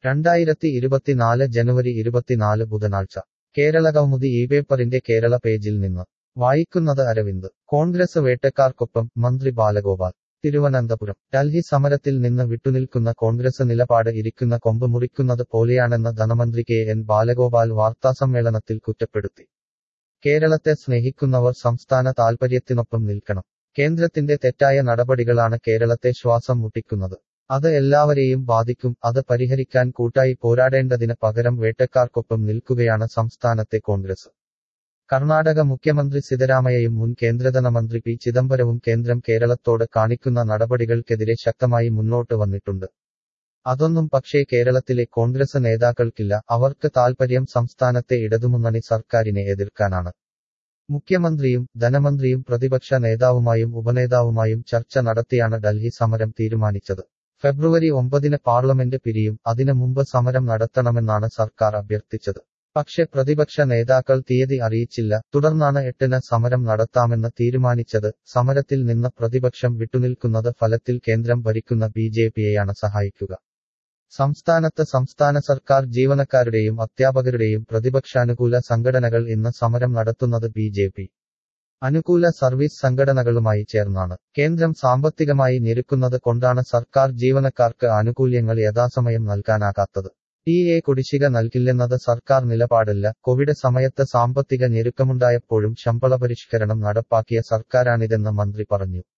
രണ്ടായിരത്തി ഇരുപത്തിനാല് ജനുവരി ഇരുപത്തിനാല് ബുധനാഴ്ച കേരള കൗമുദി ഈ പേപ്പറിന്റെ കേരള പേജിൽ നിന്ന് വായിക്കുന്നത് അരവിന്ദ് കോൺഗ്രസ് വേട്ടക്കാർക്കൊപ്പം മന്ത്രി ബാലഗോപാൽ തിരുവനന്തപുരം ഡൽഹി സമരത്തിൽ നിന്ന് വിട്ടുനിൽക്കുന്ന കോൺഗ്രസ് നിലപാട് ഇരിക്കുന്ന കൊമ്പ് മുറിക്കുന്നത് പോലെയാണെന്ന് ധനമന്ത്രി കെ എൻ ബാലഗോപാൽ വാർത്താസമ്മേളനത്തിൽ കുറ്റപ്പെടുത്തി കേരളത്തെ സ്നേഹിക്കുന്നവർ സംസ്ഥാന താൽപര്യത്തിനൊപ്പം നിൽക്കണം കേന്ദ്രത്തിന്റെ തെറ്റായ നടപടികളാണ് കേരളത്തെ ശ്വാസം മുട്ടിക്കുന്നത് അത് എല്ലാവരെയും ബാധിക്കും അത് പരിഹരിക്കാൻ കൂട്ടായി പോരാടേണ്ടതിന് പകരം വേട്ടക്കാർക്കൊപ്പം നിൽക്കുകയാണ് സംസ്ഥാനത്തെ കോൺഗ്രസ് കർണാടക മുഖ്യമന്ത്രി സിദ്ധരാമയ്യയും മുൻ കേന്ദ്രധനമന്ത്രി പി ചിദംബരവും കേന്ദ്രം കേരളത്തോട് കാണിക്കുന്ന നടപടികൾക്കെതിരെ ശക്തമായി മുന്നോട്ട് വന്നിട്ടുണ്ട് അതൊന്നും പക്ഷേ കേരളത്തിലെ കോൺഗ്രസ് നേതാക്കൾക്കില്ല അവർക്ക് താൽപര്യം സംസ്ഥാനത്തെ ഇടതുമുന്നണി സർക്കാരിനെ എതിർക്കാനാണ് മുഖ്യമന്ത്രിയും ധനമന്ത്രിയും പ്രതിപക്ഷ നേതാവുമായും ഉപനേതാവുമായും ചർച്ച നടത്തിയാണ് ഡൽഹി സമരം തീരുമാനിച്ചത് ഫെബ്രുവരി ഒമ്പതിന് പാർലമെന്റ് പിരിയും അതിനു മുമ്പ് സമരം നടത്തണമെന്നാണ് സർക്കാർ അഭ്യർത്ഥിച്ചത് പക്ഷെ പ്രതിപക്ഷ നേതാക്കൾ തീയതി അറിയിച്ചില്ല തുടർന്നാണ് എട്ടിന് സമരം നടത്താമെന്ന് തീരുമാനിച്ചത് സമരത്തിൽ നിന്ന് പ്രതിപക്ഷം വിട്ടുനിൽക്കുന്നത് ഫലത്തിൽ കേന്ദ്രം ഭരിക്കുന്ന ബി ജെ പിയെയാണ് സഹായിക്കുക സംസ്ഥാനത്ത് സംസ്ഥാന സർക്കാർ ജീവനക്കാരുടെയും അധ്യാപകരുടെയും പ്രതിപക്ഷാനുകൂല സംഘടനകൾ ഇന്ന് സമരം നടത്തുന്നത് ബി ജെ പി അനുകൂല സർവീസ് സംഘടനകളുമായി ചേർന്നാണ് കേന്ദ്രം സാമ്പത്തികമായി ഞെരുക്കുന്നത് കൊണ്ടാണ് സർക്കാർ ജീവനക്കാർക്ക് ആനുകൂല്യങ്ങൾ യഥാസമയം നൽകാനാകാത്തത് ടി എ കുടിശ്ശിക നൽകില്ലെന്നത് സർക്കാർ നിലപാടല്ല കോവിഡ് സമയത്ത് സാമ്പത്തിക ഞെരുക്കമുണ്ടായപ്പോഴും ശമ്പള പരിഷ്കരണം നടപ്പാക്കിയ സർക്കാരാണിതെന്ന് മന്ത്രി പറഞ്ഞു